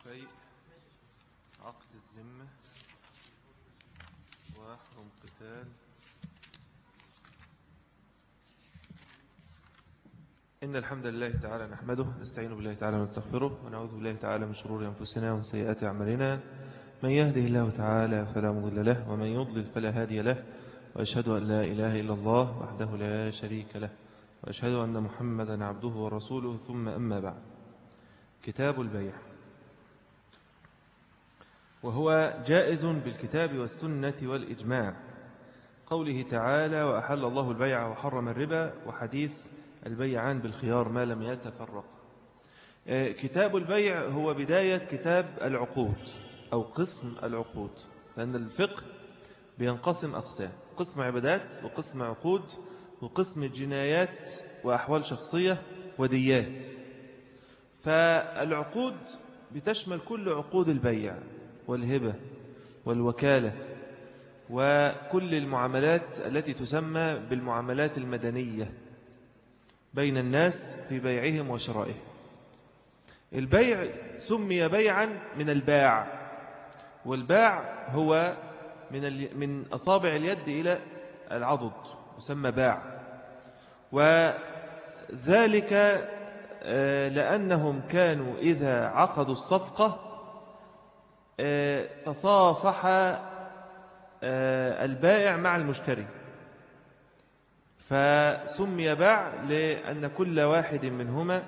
شيء عقد الذمة ويحرم قتال إن الحمد لله تعالى نحمده نستعين بالله تعالى ونستغفره ونعوذ بالله تعالى من شرور أنفسنا ومن سيئات أعمالنا من يهده الله تعالى فلا مضل له ومن يضلل فلا هادي له وأشهد أن لا إله إلا الله وحده لا شريك له وأشهد أن محمدا عبده ورسوله ثم أما بعد كتاب البيع وهو جائز بالكتاب والسنة والإجماع قوله تعالى وأحل الله البيع وحرم الربا وحديث البيعان بالخيار ما لم يتفرق كتاب البيع هو بداية كتاب العقود أو قسم العقود لأن الفقه بينقسم أقسام قسم عبادات وقسم عقود وقسم جنايات وأحوال شخصية وديات فالعقود بتشمل كل عقود البيع والهبة والوكالة وكل المعاملات التي تسمى بالمعاملات المدنية بين الناس في بيعهم وشرائهم البيع سمي بيعا من الباع والباع هو من من أصابع اليد إلى العضد يسمى باع وذلك لأنهم كانوا إذا عقدوا الصفقة تصافح البائع مع المشتري فسمي باع لأن كل واحد منهما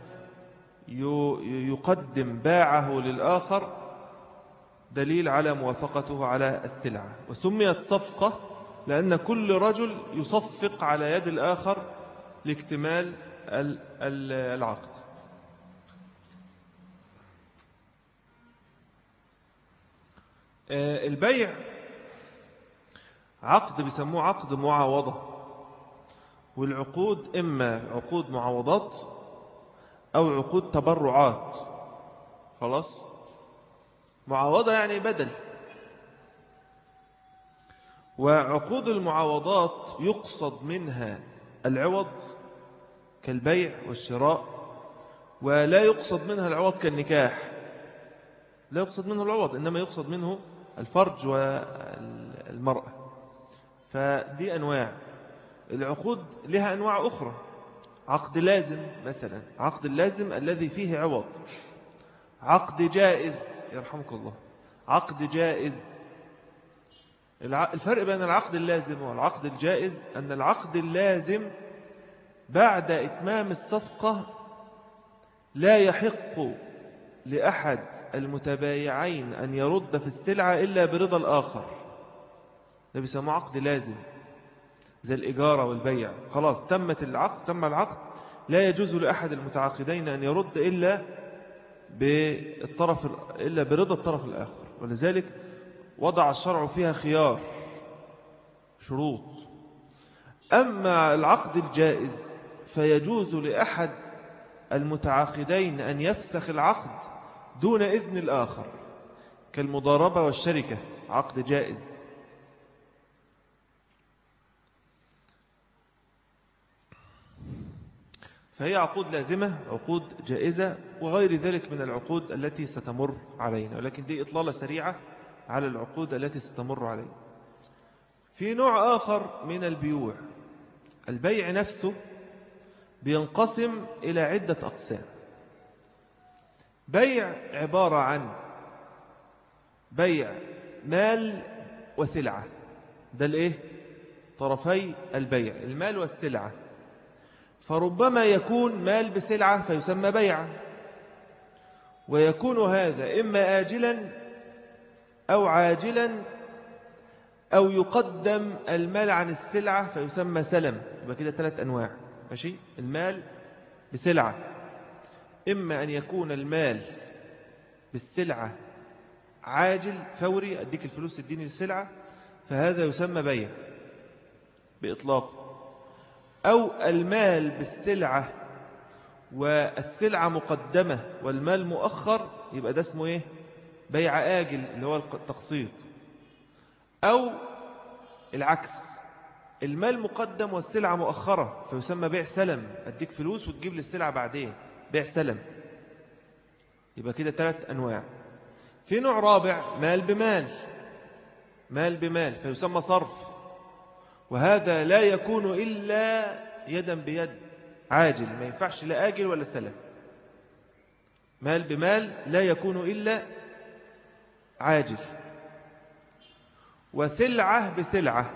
يقدم باعه للآخر دليل على موافقته على السلعة وسميت صفقة لأن كل رجل يصفق على يد الآخر لاكتمال العقد البيع عقد بيسموه عقد معاوضة والعقود إما عقود معاوضات أو عقود تبرعات خلاص معاوضة يعني بدل وعقود المعاوضات يقصد منها العوض كالبيع والشراء ولا يقصد منها العوض كالنكاح لا يقصد منه العوض إنما يقصد منه الفرج والمرأة فدي أنواع العقود لها أنواع أخرى عقد لازم مثلا عقد اللازم الذي فيه عوض عقد جائز يرحمك الله عقد جائز الفرق بين العقد اللازم والعقد الجائز أن العقد اللازم بعد إتمام الصفقة لا يحق لأحد المتبايعين أن يرد في السلعة إلا برضا الآخر ده بيسموه عقد لازم زي الإجارة والبيع خلاص تمت العقد تم العقد لا يجوز لأحد المتعاقدين أن يرد إلا بالطرف إلا برضا الطرف الآخر ولذلك وضع الشرع فيها خيار شروط أما العقد الجائز فيجوز لأحد المتعاقدين أن يفسخ العقد دون إذن الآخر كالمضاربة والشركة عقد جائز فهي عقود لازمة عقود جائزة وغير ذلك من العقود التي ستمر علينا ولكن دي إطلالة سريعة على العقود التي ستمر علينا في نوع آخر من البيوع البيع نفسه بينقسم إلى عدة أقسام بيع عبارة عن بيع مال وسلعة ده الايه طرفي البيع المال والسلعة فربما يكون مال بسلعة فيسمى بيعا ويكون هذا إما آجلا أو عاجلا أو يقدم المال عن السلعة فيسمى سلم يبقى كده ثلاث أنواع ماشي المال بسلعة إما أن يكون المال بالسلعة عاجل فوري أديك الفلوس تديني السلعة فهذا يسمى بيع بإطلاق أو المال بالسلعة والسلعة مقدمة والمال مؤخر يبقى ده اسمه إيه بيع آجل اللي هو التقسيط أو العكس المال مقدم والسلعة مؤخرة فيسمى بيع سلم أديك فلوس وتجيب لي السلعة بعدين بيع سلم يبقى كده ثلاث أنواع في نوع رابع مال بمال مال بمال فيسمى صرف وهذا لا يكون إلا يدا بيد عاجل ما ينفعش لا آجل ولا سلم مال بمال لا يكون إلا عاجل وسلعة بسلعة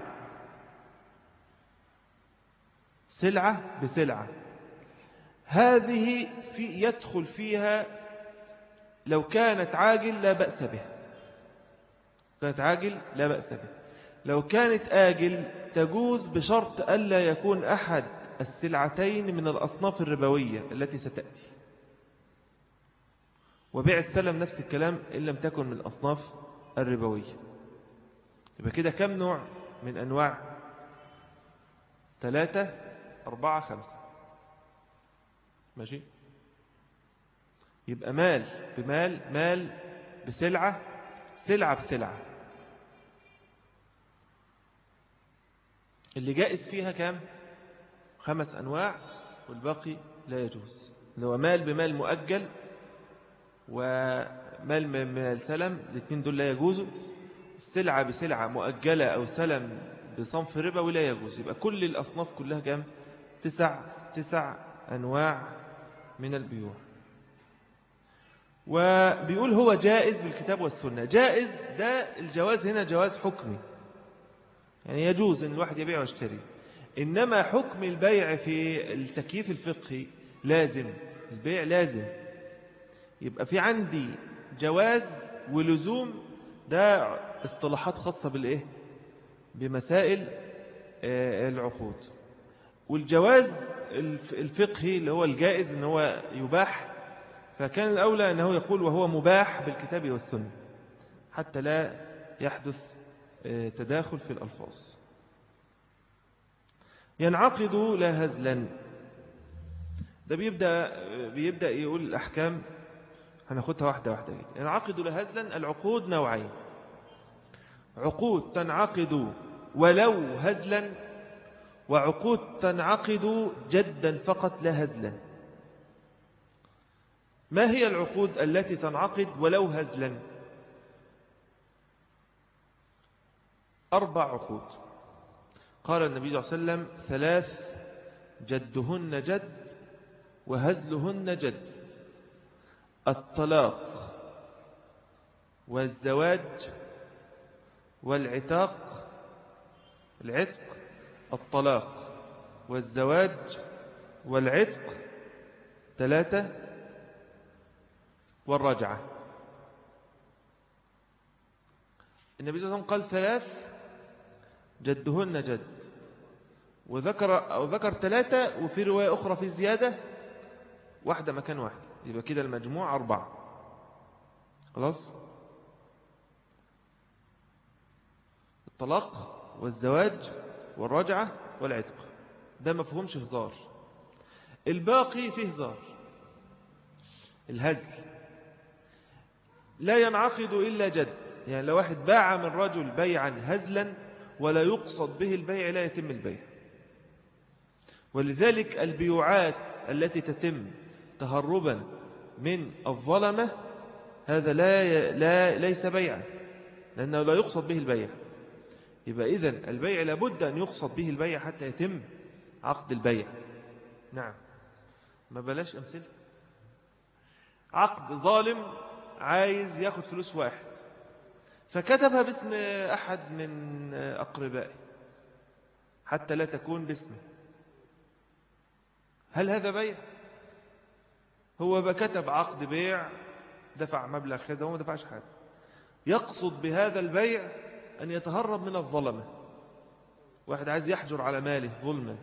سلعة بسلعة هذه في يدخل فيها لو كانت عاجل لا بأس بها كانت عاجل لا بأس بها لو كانت آجل تجوز بشرط ألا يكون أحد السلعتين من الأصناف الربوية التي ستأتي وبيع السلم نفس الكلام إن لم تكن من الأصناف الربوية يبقى كده كم نوع من أنواع ثلاثة أربعة خمسة ماشي يبقى مال بمال مال بسلعة سلعة بسلعة اللي جائز فيها كام خمس أنواع والباقي لا يجوز اللي هو مال بمال مؤجل ومال بمال سلم الاثنين دول لا يجوزوا السلعة بسلعة مؤجلة أو سلم بصنف ربا ولا يجوز يبقى كل الأصناف كلها كام تسع تسع أنواع من البيوع وبيقول هو جائز بالكتاب والسنة جائز ده الجواز هنا جواز حكمي يعني يجوز أن الواحد يبيع ويشتري إنما حكم البيع في التكييف الفقهي لازم البيع لازم يبقى في عندي جواز ولزوم ده اصطلاحات خاصة بالإيه بمسائل العقود والجواز الفقهي اللي هو الجائز ان هو يباح فكان الأولى أنه يقول وهو مباح بالكتاب والسنة حتى لا يحدث تداخل في الألفاظ ينعقد لا هزلا ده بيبدأ, بيبدأ يقول الأحكام هناخدها واحدة واحدة ينعقد لا هزلا العقود نوعين عقود تنعقد ولو هزلا وعقود تنعقد جدا فقط لا هزلا ما هي العقود التي تنعقد ولو هزلا أربع عقود قال النبي صلى الله عليه وسلم ثلاث جدهن جد وهزلهن جد الطلاق والزواج والعتاق العتق الطلاق والزواج والعتق ثلاثة والرجعة النبي صلى الله عليه وسلم قال ثلاث جدهن جد وذكر أو ذكر ثلاثة وفي رواية أخرى في زيادة واحدة مكان واحد يبقى كده المجموع أربعة خلاص الطلاق والزواج والرجعة والعتق ده ما فهمش هزار الباقي فيه هزار الهزل لا ينعقد إلا جد يعني لو واحد باع من رجل بيعا هزلا ولا يقصد به البيع لا يتم البيع ولذلك البيوعات التي تتم تهربا من الظلمة هذا لا لا ليس بيعا لأنه لا يقصد به البيع يبقى إذن البيع لابد أن يقصد به البيع حتى يتم عقد البيع نعم ما بلاش أمثلة عقد ظالم عايز ياخد فلوس واحد فكتبها باسم أحد من أقربائه حتى لا تكون باسمه هل هذا بيع هو بكتب عقد بيع دفع مبلغ كذا وما دفعش حاجة يقصد بهذا البيع أن يتهرب من الظلمة واحد عايز يحجر على ماله ظلما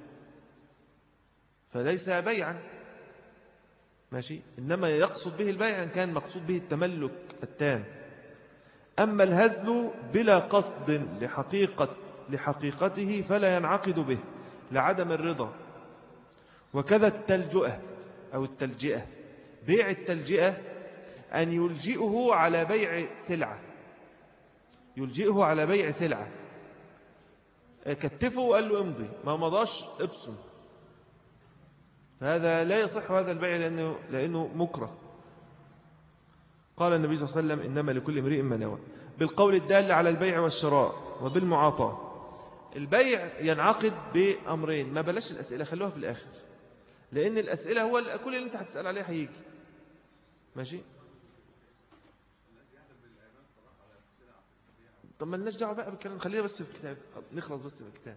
فليس بيعا ماشي إنما يقصد به البيع إن كان مقصود به التملك التام أما الهزل بلا قصد لحقيقة لحقيقته فلا ينعقد به لعدم الرضا وكذا التلجئة أو التلجئة بيع التلجئة أن يلجئه على بيع سلعة يلجئه على بيع سلعة كتفه وقال له امضي ما مضاش ابصم فهذا لا يصح هذا البيع لأنه, لأنه مكره قال النبي صلى الله عليه وسلم إنما لكل امرئ ما نوى بالقول الدال على البيع والشراء وبالمعاطاة البيع ينعقد بأمرين ما بلاش الأسئلة خلوها في الآخر لأن الأسئلة هو كل اللي أنت هتسأل عليه هيجي ماشي طب ما لناش دعوه بقى بالكلام خلينا بس في الكتاب نخلص بس بالكتاب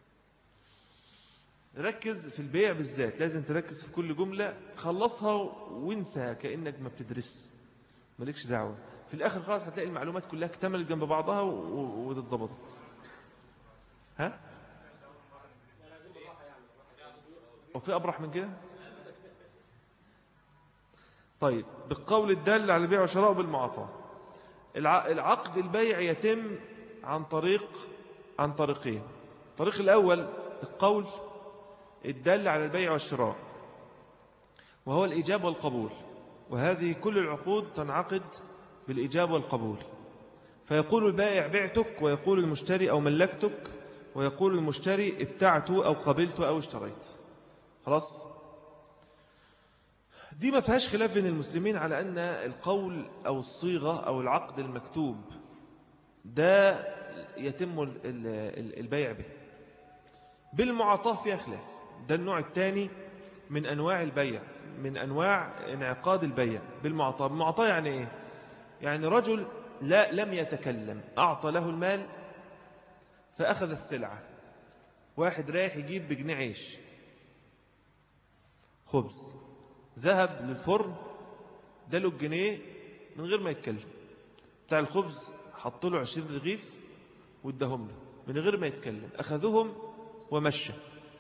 ركز في البيع بالذات لازم تركز في كل جملة خلصها وانسى كأنك ما بتدرس مالكش دعوة في الآخر خلاص هتلاقي المعلومات كلها اكتملت جنب بعضها واتضبطت ها وفي أبرح من كده طيب بالقول الدال على البيع والشراء بالمعاطاة العقد البيع يتم عن طريق عن طريقين الطريق الأول القول الدال على البيع والشراء وهو الإجابة والقبول وهذه كل العقود تنعقد بالإجابة والقبول فيقول البائع بعتك ويقول المشتري أو ملكتك ويقول المشتري ابتعت أو قبلت أو اشتريت خلاص دي ما فيهاش خلاف بين المسلمين على أن القول أو الصيغة أو العقد المكتوب ده يتم البيع به بالمعاطاة فيها خلاف ده النوع الثاني من أنواع البيع من أنواع انعقاد البيع بالمعاطاة بالمعاطاة يعني إيه يعني رجل لا لم يتكلم أعطى له المال فأخذ السلعة واحد رايح يجيب بجنيه عيش خبز ذهب للفرن له الجنيه من غير ما يتكلم بتاع الخبز حط له عشرين رغيف واداهم له من غير ما يتكلم أخذهم ومشى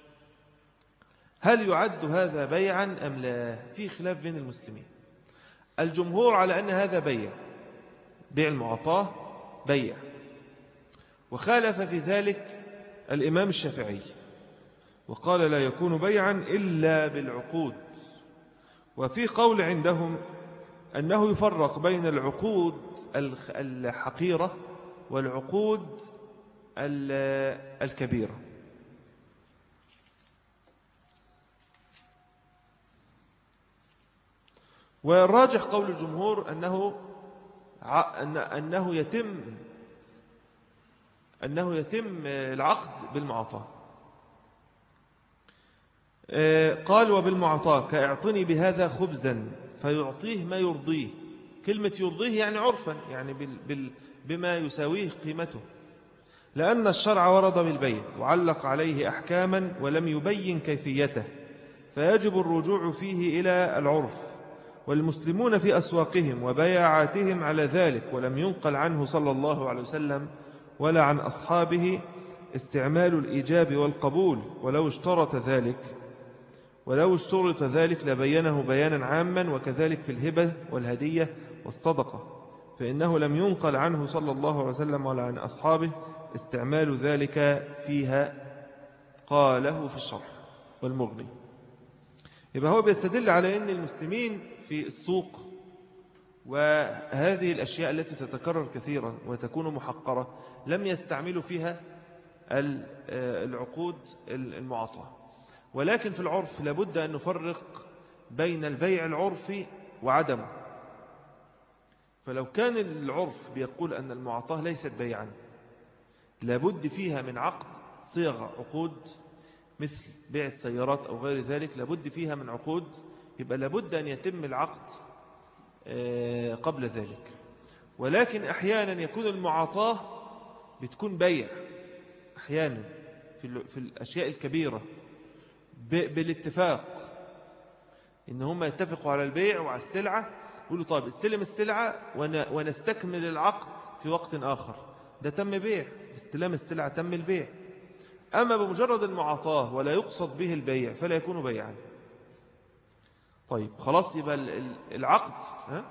هل يعد هذا بيعا أم لا في خلاف بين المسلمين الجمهور على أن هذا بيع بيع المعطاة بيع وخالف في ذلك الإمام الشافعي وقال لا يكون بيعا إلا بالعقود وفي قول عندهم أنه يفرق بين العقود الحقيرة والعقود الكبيرة والراجح قول الجمهور أنه أنه يتم أنه يتم العقد بالمعاطاة آه، قال وبالمعطاة كاعطني بهذا خبزا فيعطيه ما يرضيه كلمة يرضيه يعني عرفا يعني بال بال بما يساويه قيمته لأن الشرع ورد بالبيع وعلق عليه أحكاما ولم يبين كيفيته فيجب الرجوع فيه إلى العرف والمسلمون في أسواقهم وبيعاتهم على ذلك ولم ينقل عنه صلى الله عليه وسلم ولا عن أصحابه استعمال الإيجاب والقبول ولو اشترط ذلك ولو اشترط ذلك لبينه بيانا عاما وكذلك في الهبة والهدية والصدقة فإنه لم ينقل عنه صلى الله عليه وسلم ولا عن أصحابه استعمال ذلك فيها قاله في الشرح والمغني يبقى هو بيستدل على أن المسلمين في السوق وهذه الأشياء التي تتكرر كثيرا وتكون محقرة لم يستعملوا فيها العقود المعاطاة ولكن في العرف لابد أن نفرق بين البيع العرفي وعدمه فلو كان العرف بيقول أن المعاطاة ليست بيعا لابد فيها من عقد صيغ عقود مثل بيع السيارات أو غير ذلك لابد فيها من عقود يبقى لابد أن يتم العقد آه، قبل ذلك ولكن أحيانا يكون المعاطاة بتكون بيع أحيانا في الأشياء الكبيرة بالاتفاق إن هم يتفقوا على البيع وعلى السلعة يقولوا طيب استلم السلعة ونستكمل العقد في وقت آخر ده تم بيع استلام السلعة تم البيع أما بمجرد المعاطاة ولا يقصد به البيع فلا يكون بيعا طيب خلاص يبقى العقد ها؟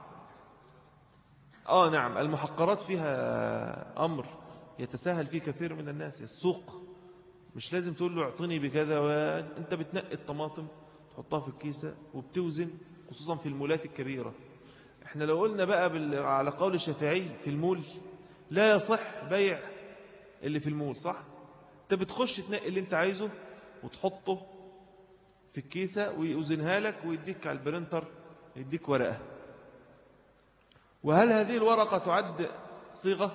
آه نعم المحقرات فيها أمر يتساهل فيه كثير من الناس السوق مش لازم تقول له اعطني بكذا وانت بتنقي الطماطم تحطها في الكيسة وبتوزن خصوصا في المولات الكبيرة احنا لو قلنا بقى على قول الشافعي في المول لا يصح بيع اللي في المول صح انت بتخش تنقي اللي انت عايزه وتحطه في الكيسة ويوزنها لك ويديك على البرنتر يديك ورقة وهل هذه الورقة تعد صيغة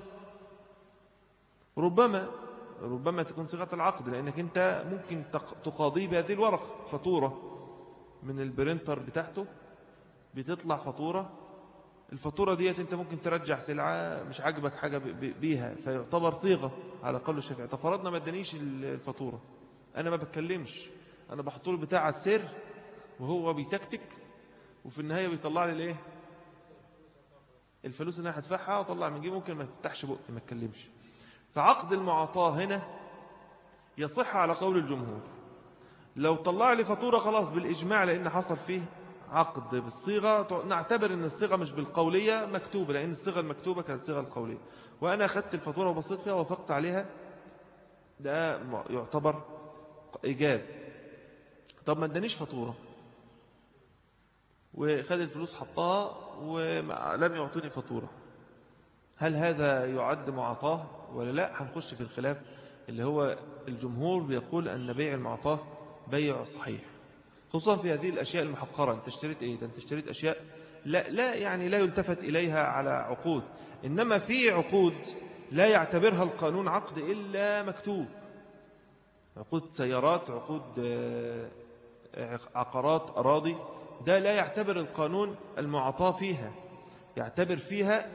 ربما ربما تكون صيغة العقد لأنك أنت ممكن تقاضي بهذه الورقة فاتورة من البرينتر بتاعته بتطلع فاتورة الفاتورة ديت انت ممكن ترجع سلعة مش عاجبك حاجة بيها فيعتبر صيغة على قول الشافعي تفرضنا ما ادانيش الفاتورة انا ما بتكلمش انا بحط له بتاع السر وهو بيتكتك وفي النهاية بيطلع لي الايه الفلوس اللي انا هدفعها واطلع من جيبي ممكن ما تفتحش بقي ما تكلمش فعقد المعاطاة هنا يصح على قول الجمهور لو طلع لي فاتورة خلاص بالإجماع لأن حصل فيه عقد بالصيغة نعتبر أن الصيغة مش بالقولية مكتوبة لأن الصيغة المكتوبة كانت الصيغة القولية وأنا أخذت الفاتورة وبصيت فيها ووافقت عليها ده يعتبر إيجاب طب ما ادانيش فاتورة وخد الفلوس حطها ولم يعطيني فاتورة هل هذا يعد معطاه ولا لا هنخش في الخلاف اللي هو الجمهور بيقول أن بيع المعطاه بيع صحيح خصوصا في هذه الأشياء المحقرة أنت اشتريت إيه أنت اشتريت أشياء لا, لا يعني لا يلتفت إليها على عقود إنما في عقود لا يعتبرها القانون عقد إلا مكتوب عقود سيارات عقود آه، عقارات أراضي ده لا يعتبر القانون المعطاة فيها يعتبر فيها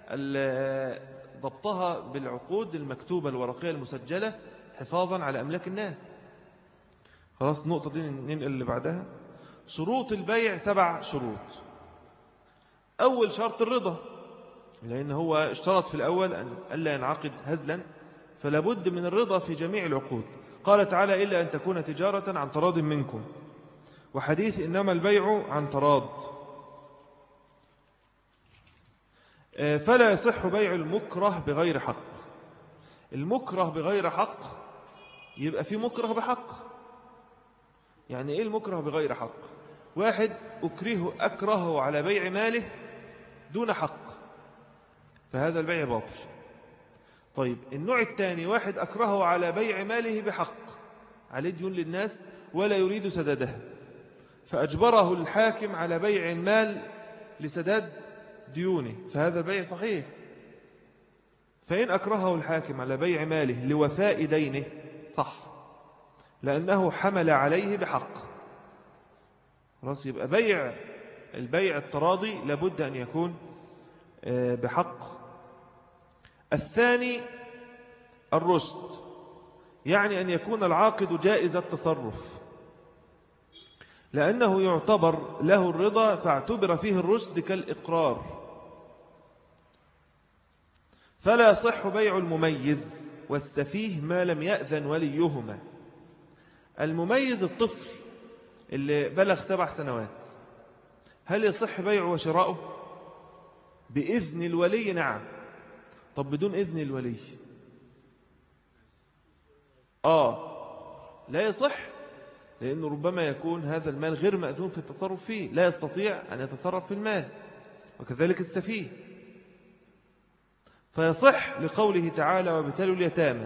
ضبطها بالعقود المكتوبة الورقية المسجلة حفاظا على أملاك الناس خلاص النقطة دي ننقل اللي بعدها شروط البيع سبع شروط أول شرط الرضا لأن هو اشترط في الأول أن ألا ينعقد هزلا فلا بد من الرضا في جميع العقود قال تعالى إلا أن تكون تجارة عن تراض منكم وحديث إنما البيع عن تراض آه، فلا يصح بيع المكره بغير حق المكره بغير حق يبقى في مكره بحق يعني إيه المكره بغير حق واحد أكره أكرهه على بيع ماله دون حق فهذا البيع باطل طيب النوع الثاني واحد أكرهه على بيع ماله بحق عليه ديون للناس ولا يريد سدادها فأجبره الحاكم على بيع المال لسداد ديونه فهذا البيع صحيح فإن أكرهه الحاكم على بيع ماله لوفاء دينه صح لأنه حمل عليه بحق خلاص يبقى بيع البيع التراضي لابد أن يكون آه، بحق الثاني الرشد يعني أن يكون العاقد جائز التصرف لأنه يعتبر له الرضا فاعتبر فيه الرشد كالإقرار فلا يصح بيع المميز والسفيه ما لم يأذن وليهما المميز الطفل اللي بلغ سبع سنوات هل يصح بيعه وشراؤه بإذن الولي نعم طب بدون إذن الولي آه لا يصح لأنه ربما يكون هذا المال غير مأذون في التصرف فيه لا يستطيع أن يتصرف في المال وكذلك السفيه فيصح لقوله تعالى وابتلوا اليتامى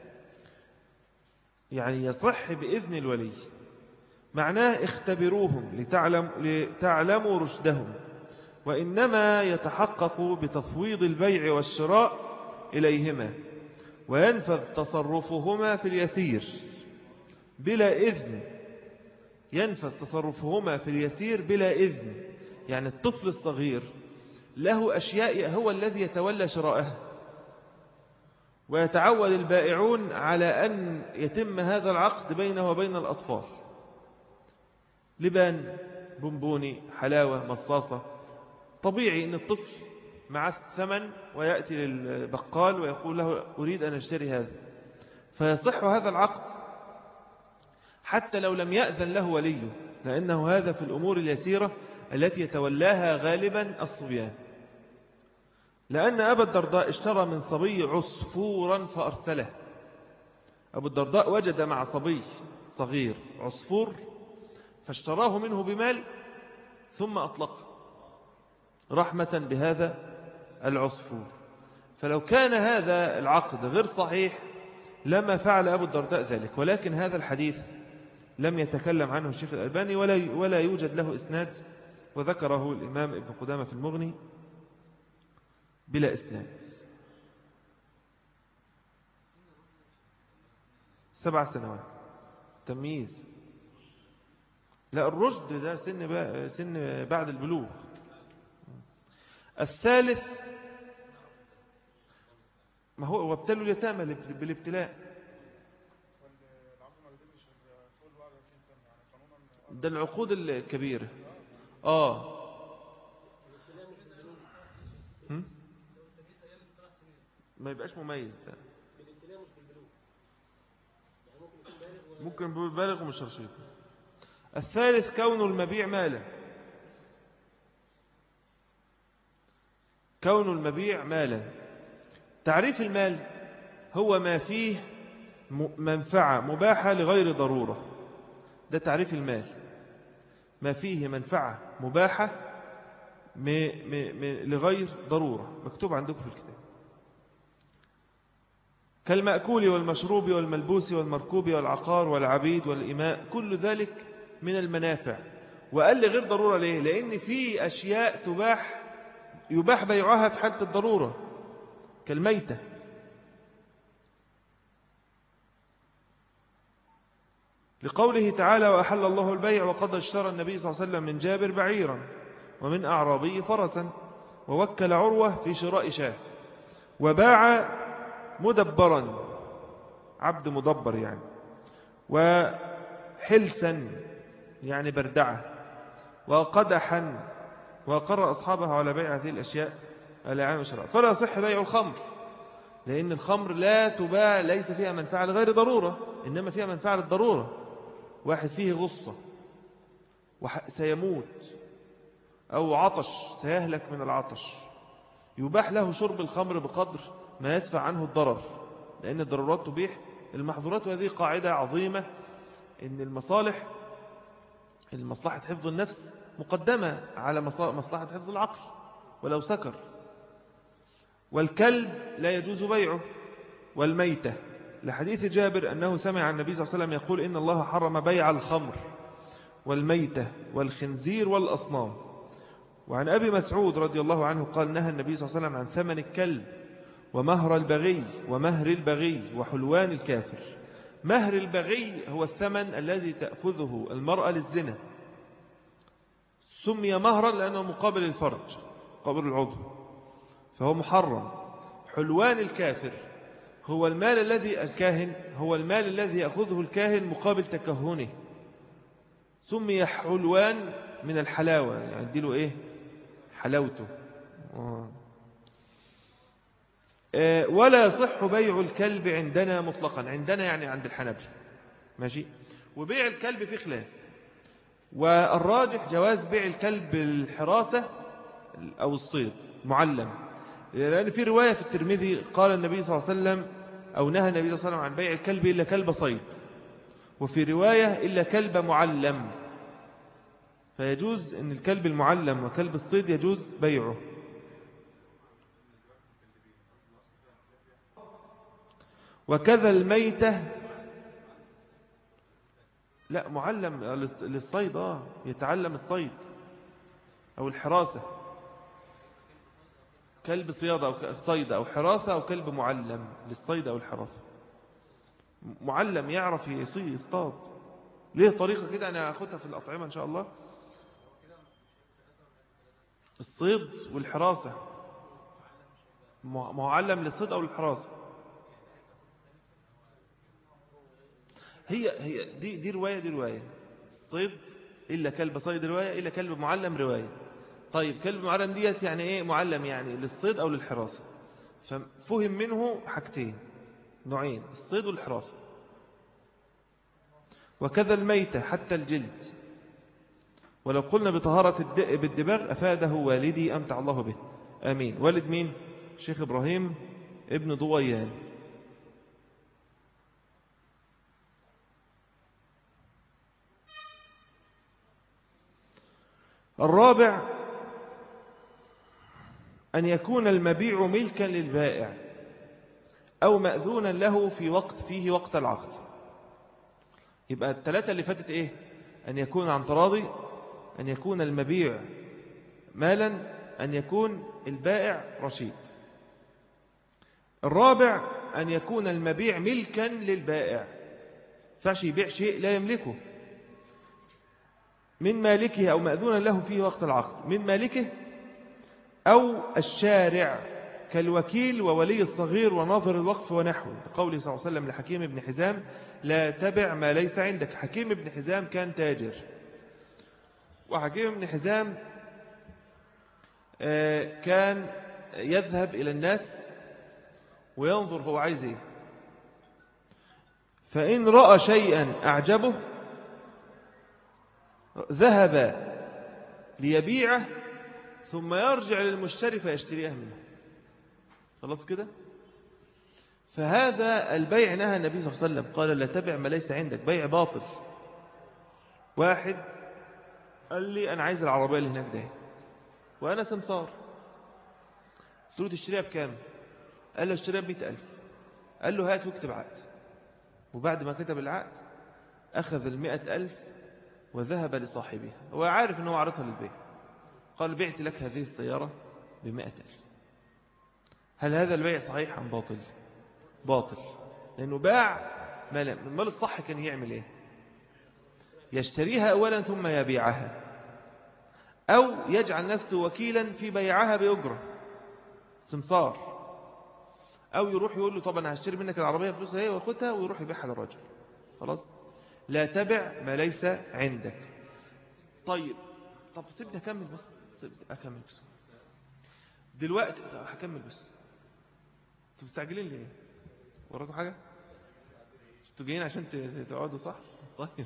يعني يصح بإذن الولي معناه اختبروهم لتعلم لتعلموا رشدهم وإنما يتحقق بتفويض البيع والشراء إليهما وينفذ تصرفهما في اليسير بلا إذن ينفذ تصرفهما في اليسير بلا إذن يعني الطفل الصغير له أشياء هو الذي يتولى شراءها ويتعود البائعون على أن يتم هذا العقد بينه وبين الأطفال لبان بونبوني حلاوة مصاصة طبيعي أن الطفل مع الثمن ويأتي للبقال ويقول له أريد أن أشتري هذا فيصح هذا العقد حتى لو لم يأذن له وليه لأنه هذا في الأمور اليسيرة التي يتولاها غالبا الصبيان لأن أبا الدرداء اشترى من صبي عصفورا فأرسله أبو الدرداء وجد مع صبي صغير عصفور فاشتراه منه بمال ثم أطلقه رحمة بهذا العصفور فلو كان هذا العقد غير صحيح لما فعل أبو الدرداء ذلك ولكن هذا الحديث لم يتكلم عنه الشيخ الألباني ولا, ولا يوجد له إسناد وذكره الإمام ابن قدامة في المغني بلا إسناد سبع سنوات تمييز لا الرشد ده سن, سن بعد البلوغ الثالث ما هو وابتلوا اليتامى بالابتلاء ده العقود الكبيرة آه ما يبقاش مميز ده ممكن بالغ ومش رشيد الثالث كون المبيع مالا كون المبيع مالا تعريف المال هو ما فيه منفعة مباحة لغير ضرورة ده تعريف المال ما فيه منفعة مباحة لغير ضرورة مكتوب عندكم في الكتاب كالمأكول والمشروب والملبوس والمركوب والعقار والعبيد والإماء كل ذلك من المنافع وقال لي غير ضرورة ليه لأن في أشياء تباح يباح بيعها في حالة الضرورة كالميتة لقوله تعالى وأحل الله البيع وقد اشترى النبي صلى الله عليه وسلم من جابر بعيرا ومن أعرابي فرسا ووكل عروة في شراء شاه وباع مدبرا عبد مدبر يعني وحلسا يعني بردعة وقدحا وقرأ أصحابه على بيع هذه الأشياء العام الشرع فلا صح بيع الخمر لأن الخمر لا تباع ليس فيها منفعة لغير ضرورة إنما فيها منفعة للضرورة واحد فيه غصة سيموت أو عطش سيهلك من العطش يباح له شرب الخمر بقدر ما يدفع عنه الضرر لأن الضرورات تبيح المحظورات وهذه قاعدة عظيمة إن المصالح المصلحة حفظ النفس مقدمة على مصلحة حفظ العقل ولو سكر والكلب لا يجوز بيعه والميتة لحديث جابر أنه سمع النبي صلى الله عليه وسلم يقول إن الله حرم بيع الخمر والميتة والخنزير والأصنام وعن أبي مسعود رضي الله عنه قال نهى النبي صلى الله عليه وسلم عن ثمن الكلب ومهر البغي ومهر البغي وحلوان الكافر مهر البغي هو الثمن الذي تأخذه المرأة للزنا سمي مهرا لأنه مقابل الفرج مقابل العضو فهو محرم حلوان الكافر هو المال الذي الكاهن هو المال الذي يأخذه الكاهن مقابل تكهنه سمي حلوان من الحلاوة يعني له إيه حلاوته آه، ولا يصح بيع الكلب عندنا مطلقا عندنا يعني عند الحنبل ماشي وبيع الكلب في خلاف والراجح جواز بيع الكلب بالحراسة أو الصيد معلم لأن في رواية في الترمذي قال النبي صلى الله عليه وسلم أو نهى النبي صلى الله عليه وسلم عن بيع الكلب إلا كلب صيد وفي رواية إلا كلب معلم فيجوز أن الكلب المعلم وكلب الصيد يجوز بيعه وكذا الميتة لا معلم للصيد آه يتعلم الصيد أو الحراسة كلب صيادة أو صيد أو حراسة أو كلب معلم للصيد أو الحراسة معلم يعرف يصطاد ليه طريقة كده أنا أخذها في الأطعمة إن شاء الله الصيد والحراسة معلم للصيد أو الحراسة هي هي دي دي رواية دي رواية صيد إلا كلب صيد رواية إلا كلب معلم رواية طيب كلب معلم ديت يعني إيه معلم يعني للصيد أو للحراسة ففهم منه حاجتين نوعين الصيد والحراسة وكذا الميتة حتى الجلد ولو قلنا بطهارة بالدباغ أفاده والدي أمتع الله به آمين والد مين شيخ إبراهيم ابن ضويان الرابع أن يكون المبيع ملكا للبائع أو مأذونا له في وقت فيه وقت العقد يبقى الثلاثة اللي فاتت إيه أن يكون عن تراضي أن يكون المبيع مالا أن يكون البائع رشيد الرابع أن يكون المبيع ملكا للبائع فاش يبيع شيء لا يملكه من مالكه أو مأذونا له فيه وقت العقد من مالكه أو الشارع كالوكيل وولي الصغير وناظر الوقف ونحوه قوله صلى الله عليه وسلم لحكيم بن حزام لا تبع ما ليس عندك حكيم بن حزام كان تاجر وحكيم بن حزام آه، كان يذهب إلى الناس وينظر هو عايز ايه فإن رأى شيئا أعجبه ذهب ليبيعه ثم يرجع للمشتري فيشتريها منه خلاص كده فهذا البيع نهى النبي صلى الله عليه وسلم قال لا تبع ما ليس عندك بيع باطل واحد قال لي أنا عايز العربية اللي هناك ده وأنا سمسار قلت له تشتريها بكام قال له اشتريها بمئة ألف قال له هات واكتب عقد وبعد ما كتب العقد أخذ المئة ألف وذهب لصاحبها هو عارف أنه عرضها للبيع قال بعت لك هذه السيارة بمئة ألف هل هذا البيع صحيح أم باطل باطل لأنه باع مال المال الصح كان يعمل إيه يشتريها أولا ثم يبيعها أو يجعل نفسه وكيلا في بيعها بأجرة سمسار أو يروح يقول له طب أنا هشتري منك العربية فلوسها هي وياخدها ويروح يبيعها للرجل خلاص لا تبع ما ليس عندك طيب طب سيبني أكمل بس أكمل بس دلوقتي هكمل بس انتوا مستعجلين ليه وراكم حاجة انتوا جايين عشان تقعدوا صح طيب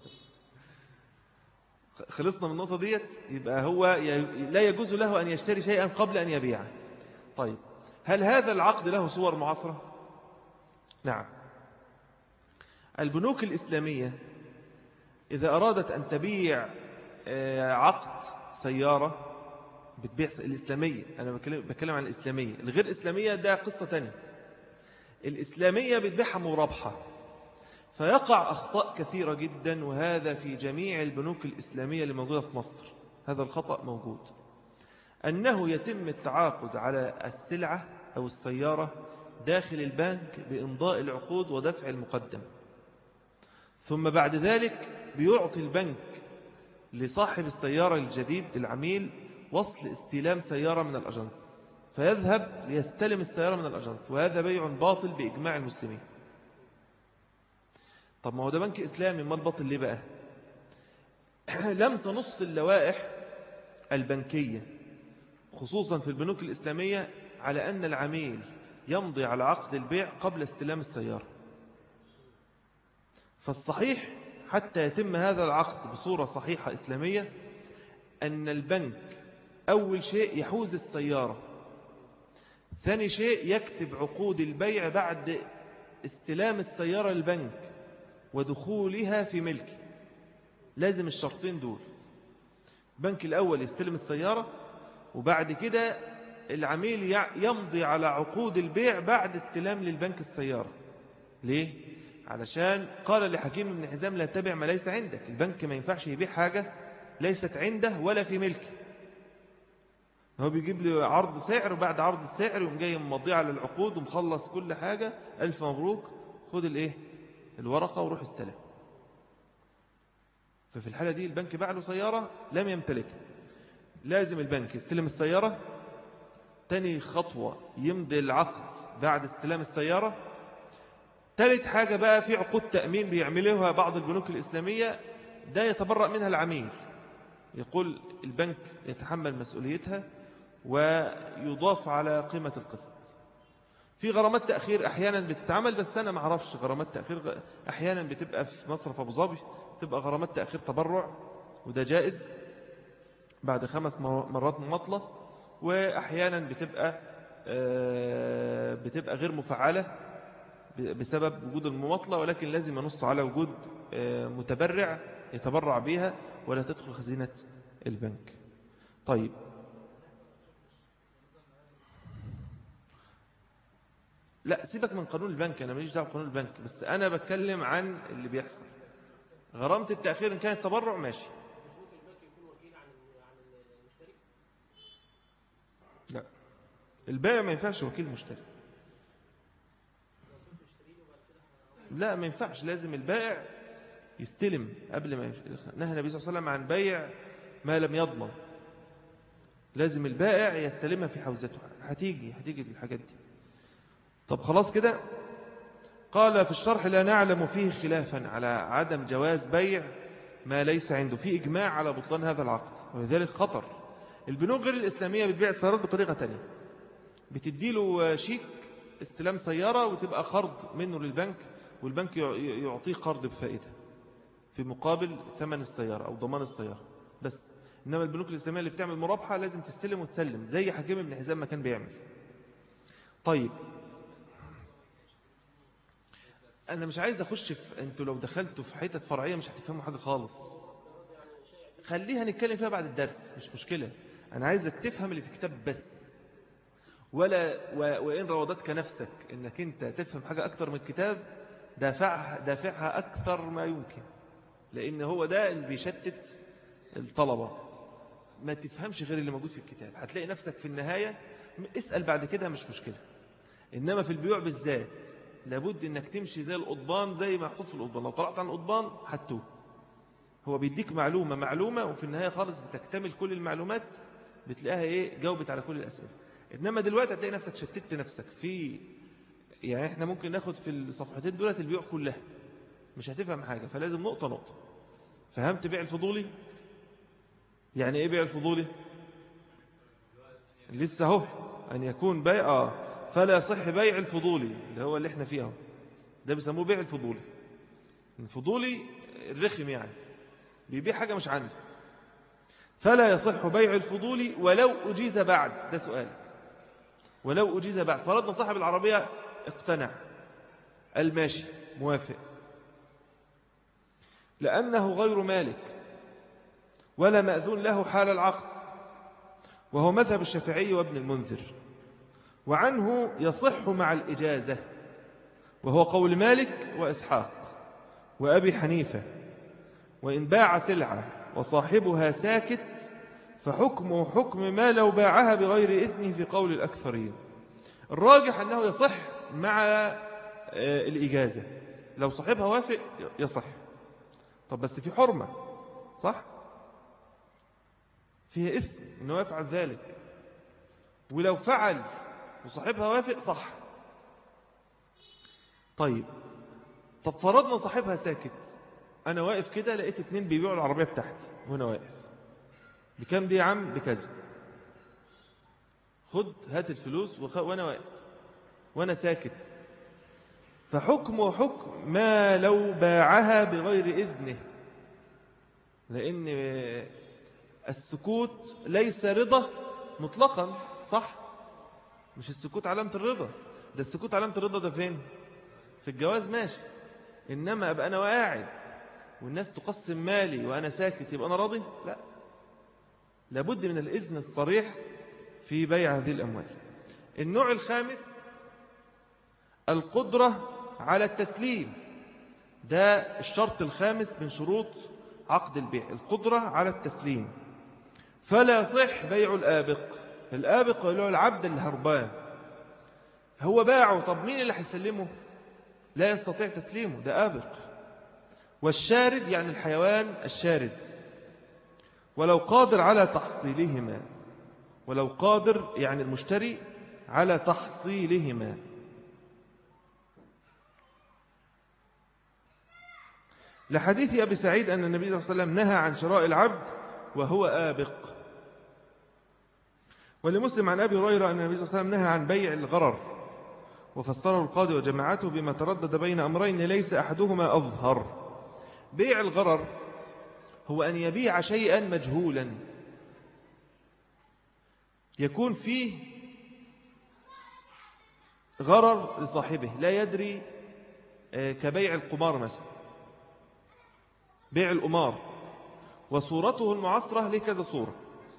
خلصنا من النقطة ديت يبقى هو لا يجوز له أن يشتري شيئا قبل أن يبيعه طيب هل هذا العقد له صور معاصرة نعم البنوك الإسلامية إذا أرادت أن تبيع عقد سيارة بتبيع الإسلامية أنا بتكلم عن الإسلامية الغير إسلامية ده قصة تانية الإسلامية بتبيعها مرابحة فيقع أخطاء كثيرة جدا وهذا في جميع البنوك الإسلامية اللي موجودة في مصر هذا الخطأ موجود أنه يتم التعاقد على السلعة أو السيارة داخل البنك بإمضاء العقود ودفع المقدم ثم بعد ذلك بيعطي البنك لصاحب السيارة الجديد العميل وصل استلام سيارة من الأجنس فيذهب ليستلم السيارة من الأجنس وهذا بيع باطل بإجماع المسلمين طب ما هو ده بنك إسلامي ما الباطل ليه بقى لم تنص اللوائح البنكية خصوصا في البنوك الإسلامية على أن العميل يمضي على عقد البيع قبل استلام السيارة فالصحيح حتى يتم هذا العقد بصورة صحيحة إسلامية أن البنك أول شيء يحوز السيارة ثاني شيء يكتب عقود البيع بعد استلام السيارة للبنك ودخولها في ملك لازم الشرطين دول البنك الأول يستلم السيارة وبعد كده العميل يمضي على عقود البيع بعد استلام للبنك السيارة ليه؟ علشان قال لحكيم بن حزام لا تبع ما ليس عندك البنك ما ينفعش يبيع حاجة ليست عنده ولا في ملكه هو بيجيب لي عرض سعر وبعد عرض السعر يقوم جاي مضي على العقود ومخلص كل حاجة ألف مبروك خد الايه الورقة وروح استلم ففي الحالة دي البنك باع له سيارة لم يمتلكها لازم البنك يستلم السيارة تاني خطوة يمضي العقد بعد استلام السيارة ثالث حاجة بقى في عقود تأمين بيعملوها بعض البنوك الإسلامية ده يتبرأ منها العميل يقول البنك يتحمل مسؤوليتها ويضاف على قيمة القسط في غرامات تأخير أحيانا بتتعمل بس أنا ما اعرفش غرامات تأخير أحيانا بتبقى في مصرف أبو ظبي تبقى غرامات تأخير تبرع وده جائز بعد خمس مرات مماطلة وأحيانا بتبقى بتبقى غير مفعلة بسبب وجود المماطلة ولكن لازم ينص على وجود متبرع يتبرع بها ولا تدخل خزينة البنك طيب لا سيبك من قانون البنك أنا ماليش دعوه بقانون البنك بس أنا بتكلم عن اللي بيحصل غرامة التأخير إن كانت تبرع ماشي لا البائع ما ينفعش وكيل مشتري لا ما ينفعش لازم البائع يستلم قبل ما نهى النبي صلى الله عليه وسلم عن بيع ما لم يضمن لازم البائع يستلمها في حوزته هتيجي هتيجي الحاجات دي طب خلاص كده قال في الشرح لا نعلم فيه خلافا على عدم جواز بيع ما ليس عنده في إجماع على بطلان هذا العقد ولذلك خطر البنوك غير الإسلامية بتبيع السيارات بطريقة تانية بتديله شيك استلام سيارة وتبقى قرض منه للبنك والبنك يعطيه قرض بفائدة في مقابل ثمن السيارة أو ضمان السيارة بس إنما البنوك الإسلامية اللي بتعمل مرابحة لازم تستلم وتسلم زي حكيم ابن حزام ما كان بيعمل طيب أنا مش عايز أخش في أنتوا لو دخلتوا في حتة فرعية مش هتفهموا حاجة خالص خليها نتكلم فيها بعد الدرس مش مشكلة أنا عايزك تفهم اللي في كتاب بس ولا وإن روضتك نفسك إنك أنت تفهم حاجة أكتر من الكتاب دافعها, دافعها أكثر ما يمكن لأن هو ده اللي بيشتت الطلبة ما تفهمش غير اللي موجود في الكتاب هتلاقي نفسك في النهاية اسأل بعد كده مش مشكلة إنما في البيوع بالذات لابد إنك تمشي زي القضبان زي ما محطوط في القضبان لو طلعت عن القضبان هتوه هو بيديك معلومة معلومة وفي النهاية خالص بتكتمل كل المعلومات بتلاقيها إيه جاوبت على كل الأسئلة إنما دلوقتي هتلاقي نفسك شتت نفسك في يعني إحنا ممكن ناخد في الصفحتين دولت البيوع كلها مش هتفهم حاجة فلازم نقطة نقطة فهمت بيع الفضولي يعني ايه بيع الفضولي لسه اهو ان يكون بيع آه فلا يصح بيع الفضولي اللي هو اللي احنا فيه ده بيسموه بيع الفضولي الفضولي الرخم يعني بيبيع حاجة مش عنده فلا يصح بيع الفضولي ولو أجيز بعد ده سؤال ولو أجيز بعد فرضنا صاحب العربية اقتنع الماشي موافق لأنه غير مالك ولا مأذون له حال العقد وهو مذهب الشافعي وابن المنذر وعنه يصح مع الإجازة وهو قول مالك وإسحاق وأبي حنيفة وإن باع سلعة وصاحبها ساكت فحكمه حكم ما لو باعها بغير إذنه في قول الأكثرين الراجح أنه يصح مع الإجازة لو صاحبها وافق يصح طب بس في حرمة صح فيها اسم انه يفعل ذلك ولو فعل وصاحبها وافق صح طيب طب فرضنا صاحبها ساكت انا واقف كده لقيت اتنين بيبيعوا العربية بتاعتي وانا واقف بكام دي يا عم بكذا خد هات الفلوس وخ... وانا واقف وانا ساكت فحكمه حكم ما لو باعها بغير إذنه لأن السكوت ليس رضا مطلقا صح مش السكوت علامة الرضا ده السكوت علامة الرضا ده فين في الجواز ماشي إنما أبقى أنا قاعد والناس تقسم مالي وأنا ساكت يبقى أنا راضي لا لابد من الإذن الصريح في بيع هذه الأموال النوع الخامس القدرة على التسليم ده الشرط الخامس من شروط عقد البيع القدرة على التسليم فلا صح بيع الآبق الآبق هو العبد الهربان هو باعه طب مين اللي هيسلمه لا يستطيع تسليمه ده آبق والشارد يعني الحيوان الشارد ولو قادر على تحصيلهما ولو قادر يعني المشتري على تحصيلهما لحديث أبي سعيد أن النبي صلى الله عليه وسلم نهى عن شراء العبد وهو آبق ولمسلم عن أبي هريرة أن النبي صلى الله عليه وسلم نهى عن بيع الغرر وفسره القاضي وجماعته بما تردد بين أمرين ليس أحدهما أظهر بيع الغرر هو أن يبيع شيئا مجهولا يكون فيه غرر لصاحبه لا يدري كبيع القمار مثلا بيع الأمار وصورته المعصرة ليه كذا صورة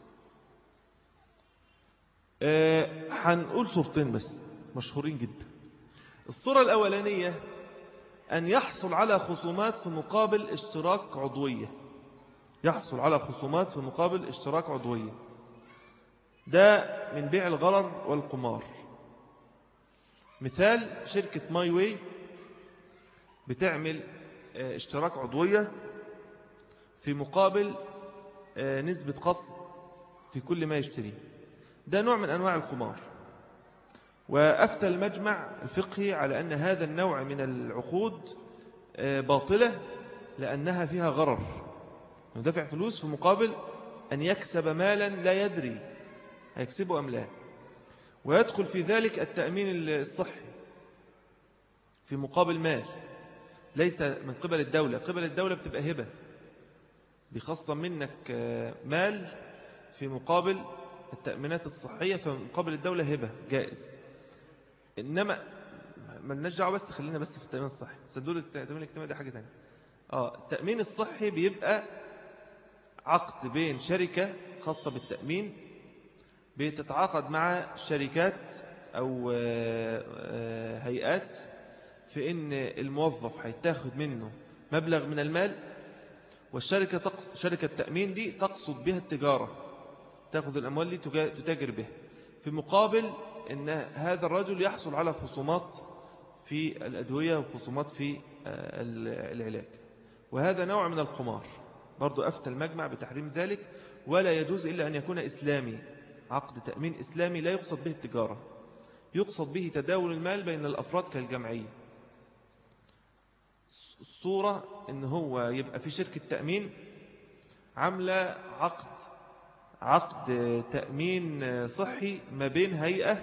هنقول صورتين بس مشهورين جدا الصورة الأولانية أن يحصل على خصومات في مقابل اشتراك عضوية يحصل على خصومات في مقابل اشتراك عضوية ده من بيع الغرر والقمار مثال شركة ماي واي بتعمل آه، اشتراك عضوية في مقابل آه، نسبة قصد في كل ما يشتريه ده نوع من أنواع الخمار وأفتى المجمع الفقهي على أن هذا النوع من العقود آه، باطلة لأنها فيها غرر يدفع فلوس في مقابل أن يكسب مالا لا يدري هيكسبه أم لا ويدخل في ذلك التأمين الصحي في مقابل مال ليس من قبل الدولة قبل الدولة بتبقى هبة بيخصم منك آه، مال في مقابل التأمينات الصحية في مقابل الدولة هبة جائز إنما ما نرجع بس خلينا بس في التأمين الصحي صدور التأمين الاجتماعي ده حاجة تانية آه التأمين الصحي بيبقى عقد بين شركة خاصة بالتأمين بتتعاقد مع شركات أو آه، آه، هيئات في ان الموظف هيتاخد منه مبلغ من المال والشركة تقصد شركة التأمين دي تقصد بها التجارة تأخذ الأموال دي تتاجر بها في مقابل ان هذا الرجل يحصل على خصومات في الأدوية وخصومات في آه، العلاج وهذا نوع من القمار برضو أفتى المجمع بتحريم ذلك ولا يجوز إلا أن يكون إسلامي عقد تأمين إسلامي لا يقصد به التجارة يقصد به تداول المال بين الأفراد كالجمعية الصورة ان هو يبقى في شركة تأمين عاملة عقد عقد تأمين صحي ما بين هيئة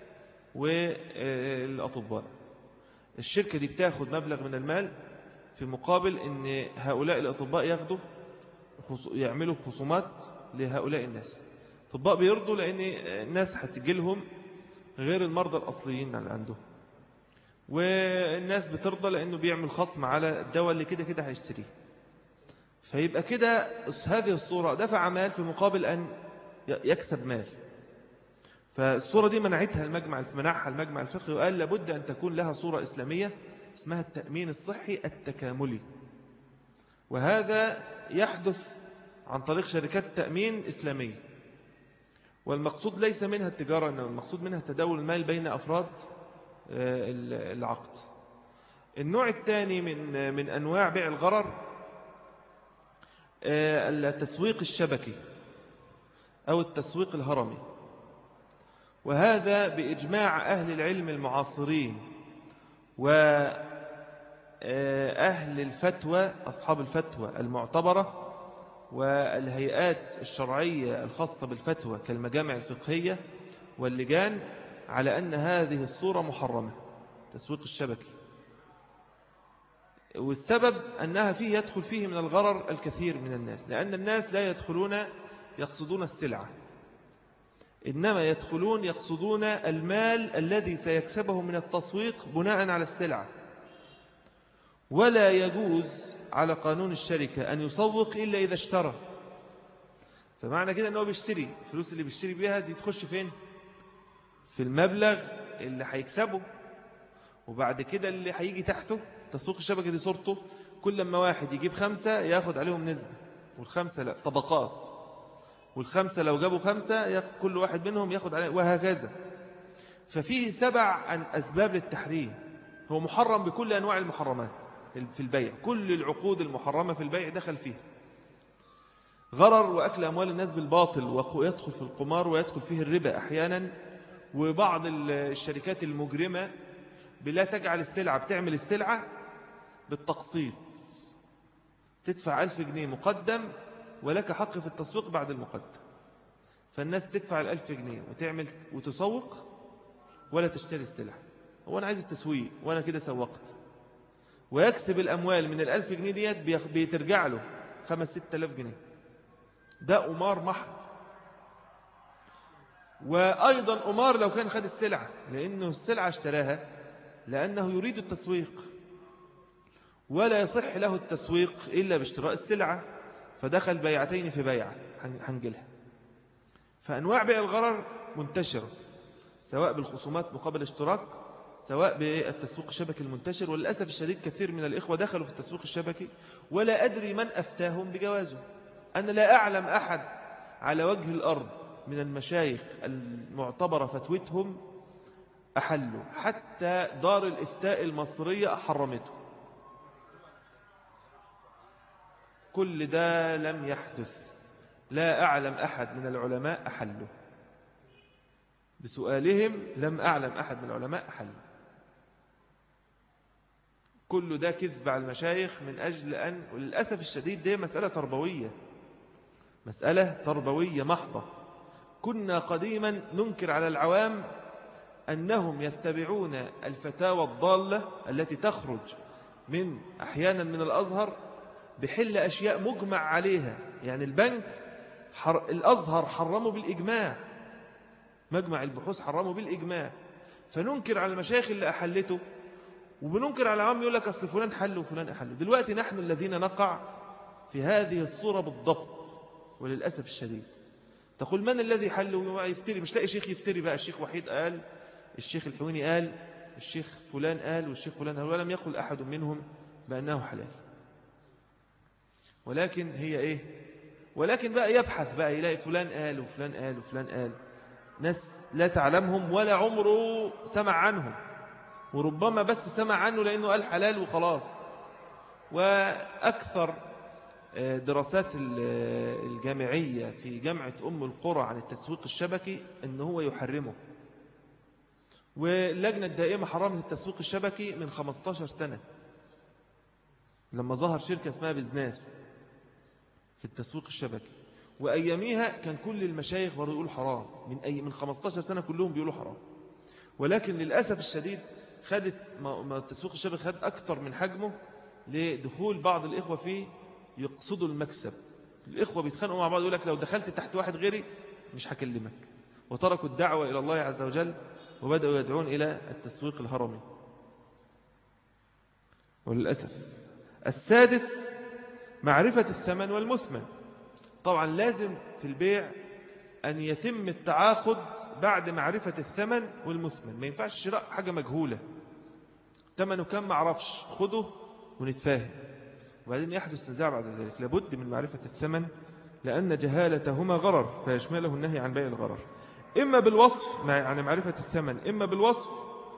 والأطباء الشركة دي بتاخد مبلغ من المال في مقابل ان هؤلاء الأطباء ياخدوا يعملوا خصومات لهؤلاء الناس الأطباء بيرضوا لأن الناس هتجيلهم غير المرضى الأصليين اللي عندهم والناس بترضى لأنه بيعمل خصم على الدواء اللي كده كده هيشتريه فيبقى كده هذه الصورة دفع مال في مقابل أن يكسب مال فالصورة دي منعتها المجمع منعها المجمع الفقهي وقال لابد أن تكون لها صورة إسلامية اسمها التأمين الصحي التكاملي وهذا يحدث عن طريق شركات تأمين إسلامية والمقصود ليس منها التجارة إنما المقصود منها تداول المال بين أفراد آه، العقد النوع الثاني من من أنواع بيع الغرر آه، التسويق الشبكي أو التسويق الهرمي وهذا بإجماع أهل العلم المعاصرين وأهل آه، الفتوى أصحاب الفتوى المعتبرة والهيئات الشرعية الخاصة بالفتوى كالمجامع الفقهية واللجان على أن هذه الصورة محرمة تسويق الشبكي والسبب أنها فيه يدخل فيه من الغرر الكثير من الناس لأن الناس لا يدخلون يقصدون السلعة إنما يدخلون يقصدون المال الذي سيكسبه من التسويق بناء على السلعة ولا يجوز على قانون الشركة أن يسوق إلا إذا اشترى فمعنى كده أنه بيشتري الفلوس اللي بيشتري بيها دي تخش فين في المبلغ اللي هيكسبه وبعد كده اللي هيجي تحته تسوق الشبكة دي صورته كل ما واحد يجيب خمسة ياخد عليهم نسبة والخمسة لا طبقات والخمسة لو جابوا خمسة كل واحد منهم ياخد عليه وهكذا ففيه سبع عن أسباب للتحريم هو محرم بكل أنواع المحرمات في البيع كل العقود المحرمة في البيع دخل فيها غرر وأكل أموال الناس بالباطل ويدخل في القمار ويدخل فيه الربا أحيانا وبعض الشركات المجرمة بلا تجعل السلعة بتعمل السلعة بالتقسيط تدفع ألف جنيه مقدم ولك حق في التسويق بعد المقدم فالناس تدفع الألف جنيه وتعمل وتسوق ولا تشتري السلعة هو أنا عايز التسويق وأنا كده سوقت ويكسب الأموال من الألف جنيه ديت بيترجع له خمس ست ألاف جنيه ده أمار محض وأيضا أمار لو كان خد السلعة لأنه السلعة اشتراها لأنه يريد التسويق ولا يصح له التسويق إلا باشتراء السلعة فدخل بيعتين في بيعة حنجلها فأنواع بيع الغرر منتشرة سواء بالخصومات مقابل اشتراك سواء بالتسويق الشبكي المنتشر وللأسف الشديد كثير من الإخوة دخلوا في التسويق الشبكي ولا أدري من أفتاهم بجوازه أنا لا أعلم أحد على وجه الأرض من المشايخ المعتبرة فتوتهم أحلوا حتى دار الإفتاء المصرية حرمته كل ده لم يحدث لا أعلم أحد من العلماء أحله بسؤالهم لم أعلم أحد من العلماء أحله كل ده كذب على المشايخ من أجل أن وللأسف الشديد دي مسألة تربوية مسألة تربوية محضة كنا قديما ننكر على العوام أنهم يتبعون الفتاوى الضالة التي تخرج من أحيانا من الأزهر بحل أشياء مجمع عليها يعني البنك حر... الأزهر حرمه بالإجماع مجمع البحوث حرمه بالإجماع فننكر على المشايخ اللي أحلته وبننكر على العوام يقول لك أصل فلان حل وفلان أحل دلوقتي نحن الذين نقع في هذه الصورة بالضبط وللأسف الشديد تقول من الذي حل ويفتري مش لاقي شيخ يفتري بقى الشيخ وحيد قال الشيخ الحويني قال الشيخ فلان قال والشيخ فلان قال ولم يقل أحد منهم بأنه حلال ولكن هي إيه ولكن بقى يبحث بقى يلاقي فلان قال وفلان قال وفلان قال ناس لا تعلمهم ولا عمره سمع عنهم وربما بس سمع عنه لأنه قال حلال وخلاص وأكثر دراسات الجامعية في جامعة أم القرى عن التسويق الشبكي أنه هو يحرمه واللجنة الدائمة حرمت التسويق الشبكي من 15 سنة لما ظهر شركة اسمها بزناس في التسويق الشبكي وأياميها كان كل المشايخ برضو يقولوا حرام من, أي من 15 سنة كلهم بيقولوا حرام ولكن للأسف الشديد خدت ما التسويق الشبكي خد أكتر من حجمه لدخول بعض الإخوة فيه يقصدوا المكسب الإخوة بيتخانقوا مع بعض يقول لك لو دخلت تحت واحد غيري مش هكلمك وتركوا الدعوة إلى الله عز وجل وبدأوا يدعون إلى التسويق الهرمي وللأسف السادس معرفة الثمن والمثمن طبعا لازم في البيع أن يتم التعاقد بعد معرفة الثمن والمثمن ما ينفعش شراء حاجة مجهولة ثمنه كم معرفش خده ونتفاهم وبعدين يحدث نزاع بعد ذلك لابد من معرفة الثمن لأن جهالتهما غرر فيشمله النهي عن بيع الغرر إما بالوصف يعني معرفة الثمن إما بالوصف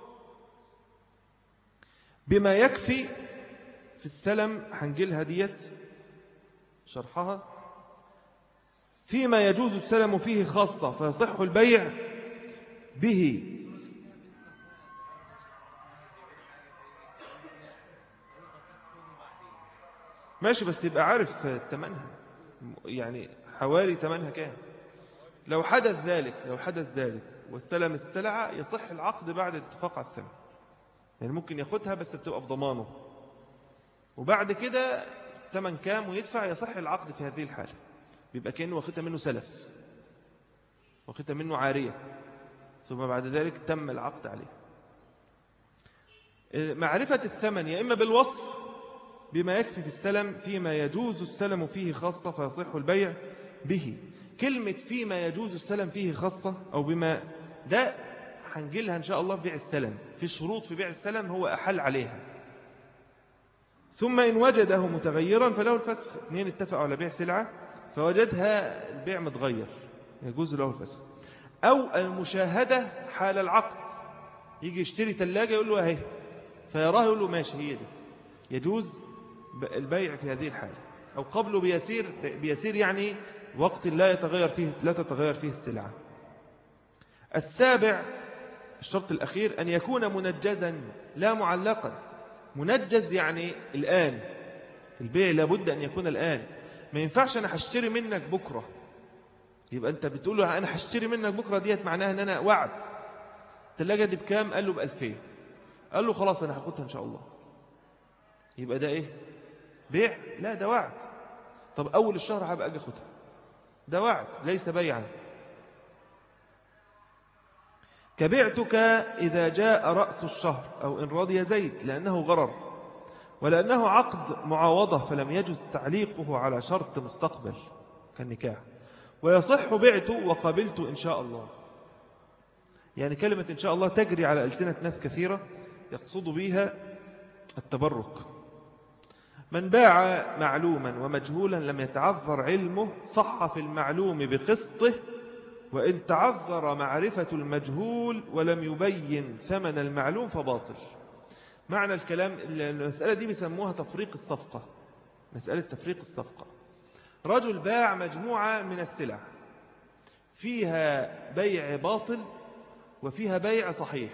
بما يكفي في السلم حنجلها ديت شرحها فيما يجوز السلم فيه خاصة فيصح البيع به ماشي بس يبقى عارف تمنها يعني حوالي تمنها كام لو حدث ذلك لو حدث ذلك واستلم السلعة يصح العقد بعد الاتفاق على الثمن يعني ممكن ياخدها بس بتبقى بضمانه وبعد كده ثمن كام ويدفع يصح العقد في هذه الحالة بيبقى كأنه واخدها منه سلف واخدها منه عارية ثم بعد ذلك تم العقد عليه معرفة الثمن يا إما بالوصف بما يكفي في السلم فيما يجوز السلم فيه خاصة فيصح البيع به كلمة فيما يجوز السلم فيه خاصة أو بما ده هنجيلها إن شاء الله في بيع السلم في شروط في بيع السلم هو أحل عليها ثم إن وجده متغيرا فله الفسخ اثنين اتفقوا على بيع سلعة فوجدها البيع متغير يجوز له الفسخ أو المشاهدة حال العقد يجي يشتري ثلاجة يقول له اهي فيراه يقول له ماشي هي دي يجوز البيع في هذه الحالة أو قبله بيسير, بيسير يعني وقت لا يتغير فيه لا تتغير فيه السلعة السابع الشرط الأخير أن يكون منجزا لا معلقا منجز يعني الآن البيع لابد أن يكون الآن ما ينفعش أنا هشتري منك بكرة يبقى أنت بتقول له أنا هشتري منك بكرة ديت معناها أن أنا وعد التلاجة دي بكام قال له بألفين قال له خلاص أنا هاخدها إن شاء الله يبقى ده إيه بيع لا ده وعد طب أول الشهر هبقى أجي أخدها ده وعد ليس بيعا كبعتك إذا جاء رأس الشهر أو إن رضي زيد لأنه غرر ولأنه عقد معاوضة فلم يجز تعليقه على شرط مستقبل كالنكاح ويصح بعت وقبلت إن شاء الله يعني كلمة إن شاء الله تجري على ألسنة ناس كثيرة يقصد بها التبرك من باع معلوما ومجهولا لم يتعذر علمه صح في المعلوم بقسطه وإن تعذر معرفة المجهول ولم يبين ثمن المعلوم فباطل معنى الكلام المسألة دي بيسموها تفريق الصفقة مسألة تفريق الصفقة رجل باع مجموعة من السلع فيها بيع باطل وفيها بيع صحيح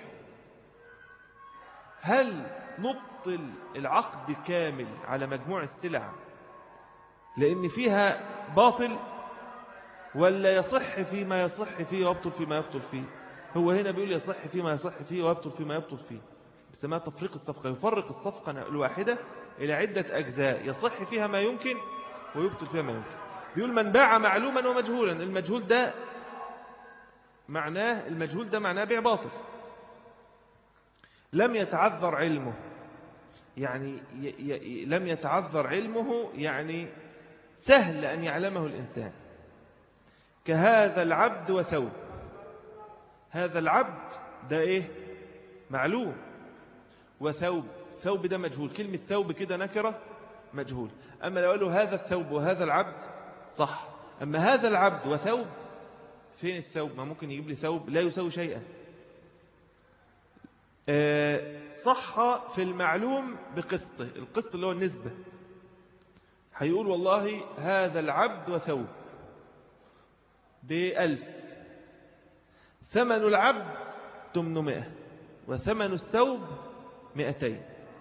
هل نبطل العقد كامل على مجموع السلع لأن فيها باطل ولا يصح فيما يصح فيه ويبطل فيما يبطل فيه هو هنا بيقول يصح فيما يصح فيه ويبطل فيما يبطل فيه بسمها تفريق الصفقة يفرق الصفقة الواحدة إلى عدة أجزاء يصح فيها ما يمكن ويبطل فيها ما يمكن بيقول من باع معلوما ومجهولا المجهول ده معناه المجهول ده معناه بيع باطل لم يتعذر علمه يعني ي ي لم يتعذر علمه يعني سهل أن يعلمه الإنسان كهذا العبد وثوب هذا العبد ده إيه معلوم وثوب ثوب ده مجهول كلمة ثوب كده نكرة مجهول أما لو قالوا هذا الثوب وهذا العبد صح أما هذا العبد وثوب فين الثوب ما ممكن يجيب لي ثوب لا يساوي شيئا صح في المعلوم بقسطه القسط اللي هو النسبة هيقول والله هذا العبد وثوب بألف ثمن العبد 800 وثمن الثوب 200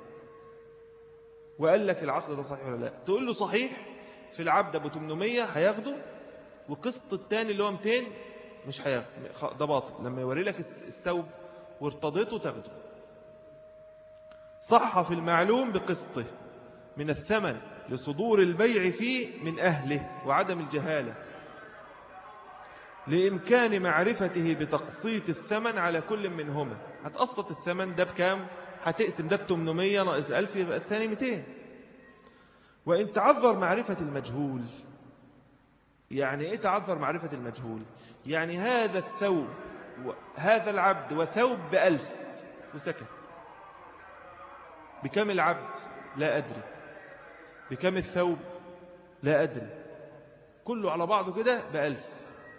وقال لك العقد ده صحيح ولا لا تقول له صحيح في العبد ابو 800 هياخده وقسط الثاني اللي هو 200 مش هياخده ده باطل لما يوري لك الثوب وارتضيته تاخده صح في المعلوم بقسطه من الثمن لصدور البيع فيه من أهله وعدم الجهالة لإمكان معرفته بتقسيط الثمن على كل منهما هتقسط الثمن ده بكام هتقسم ده ب 800 ناقص 1000 يبقى الثاني 200 وإن تعذر معرفة المجهول يعني إيه تعذر معرفة المجهول يعني هذا الثوب هذا العبد وثوب بألف وسكت بكم العبد لا أدري بكم الثوب لا أدري كله على بعضه كده بألف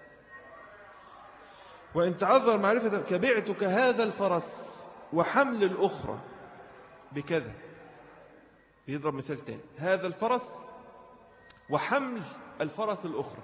وإن تعذر معرفة كبعتك هذا الفرس وحمل الأخرى بكذا بيضرب مثال تاني هذا الفرس وحمل الفرس الأخرى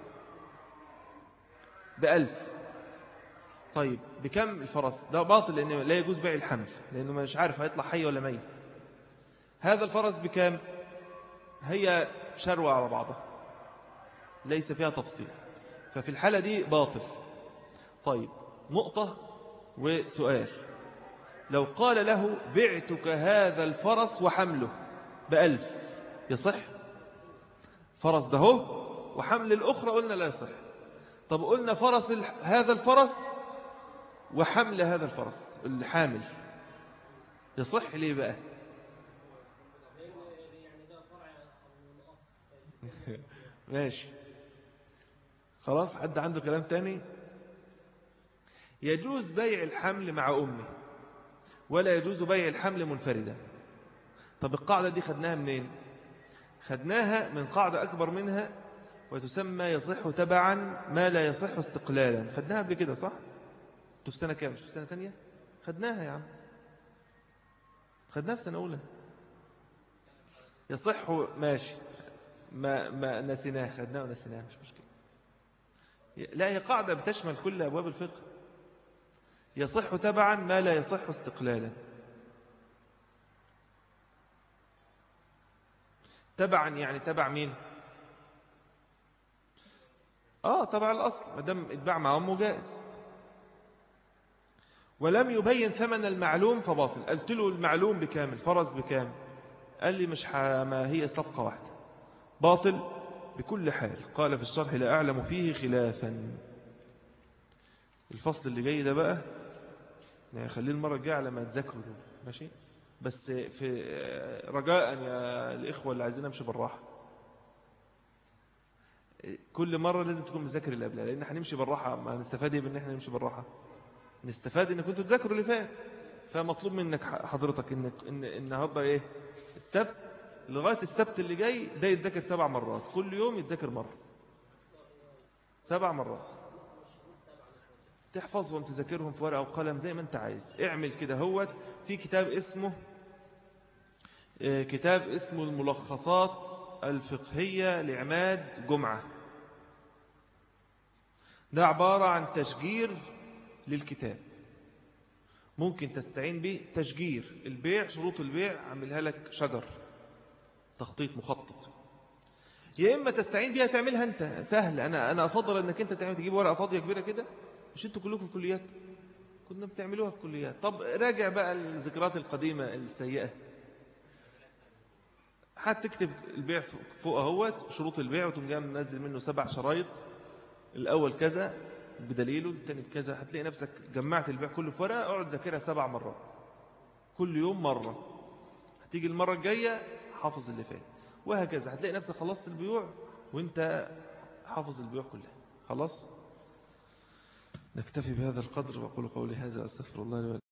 بألف طيب بكم الفرس ده باطل لأنه لا يجوز بيع الحمل لأنه مش عارف هيطلع حي ولا ميت هذا الفرس بكم هي شروة على بعضها ليس فيها تفصيل ففي الحالة دي باطل طيب نقطة وسؤال لو قال له بعتك هذا الفرس وحمله بألف يصح فرس ده هو وحمل الأخرى قلنا لا يصح طب قلنا فرس هذا الفرس وحمل هذا الفرس الحامل يصح ليه بقى ماشي خلاص حد عنده كلام تاني يجوز بيع الحمل مع أمه ولا يجوز بيع الحمل منفردا طب القاعدة دي خدناها منين خدناها من قاعدة أكبر منها وتسمى يصح تبعا ما لا يصح استقلالا خدناها قبل كده صح انتوا في سنة كام مش في سنة تانية خدناها يا عم خدناها في سنة أولى يصح ماشي ما, ما نسيناه خدناه ونسيناه مش مشكلة لا هي قاعدة بتشمل كل أبواب الفقه يصح تبعا ما لا يصح استقلالا تبعا يعني تبع مين اه تبع الأصل ما دام اتباع مع أمه جائز ولم يبين ثمن المعلوم فباطل قلت له المعلوم بكامل فرز بكامل قال لي مش ما هي صفقة واحدة باطل بكل حال قال في الشرح لا أعلم فيه خلافا الفصل اللي جاي ده بقى يعني خليه المرة الجاية على ما تذاكروا دول ماشي بس في رجاء يا الإخوة اللي عايزين نمشي بالراحة كل مرة لازم تكون مذاكر اللي قبلها لأن هنمشي بالراحة ما نستفاد ايه بان احنا نمشي بالراحة نستفاد ان كنتوا تذاكروا اللي فات فمطلوب منك حضرتك انك ان النهارده ايه السبت لغاية السبت اللي جاي ده يتذاكر سبع مرات كل يوم يتذاكر مرة سبع مرات تحفظهم تذاكرهم في ورقة وقلم زي ما انت عايز اعمل كده هوت في كتاب اسمه كتاب اسمه الملخصات الفقهية لعماد جمعة ده عبارة عن تشجير للكتاب ممكن تستعين به تشجير البيع شروط البيع عملها لك شجر تخطيط مخطط يا إما تستعين بيها تعملها أنت سهل أنا, أنا أفضل أنك أنت تعمل تجيب ورقة فاضية كبيرة كده مش أنتوا كلكم في كليات كنا بتعملوها في كليات طب راجع بقى الذكريات القديمة السيئة هتكتب البيع فوق اهوت شروط البيع وتقوم جاي منزل منه سبع شرايط الأول كذا بدليله الثاني بكذا هتلاقي نفسك جمعت البيع كله في ورقة اقعد ذاكرها سبع مرات كل يوم مرة هتيجي المرة الجاية حافظ اللي فات وهكذا هتلاقي نفسك خلصت البيوع وانت حافظ البيوع كلها خلاص نكتفي بهذا القدر وأقول قولي هذا أستغفر الله لي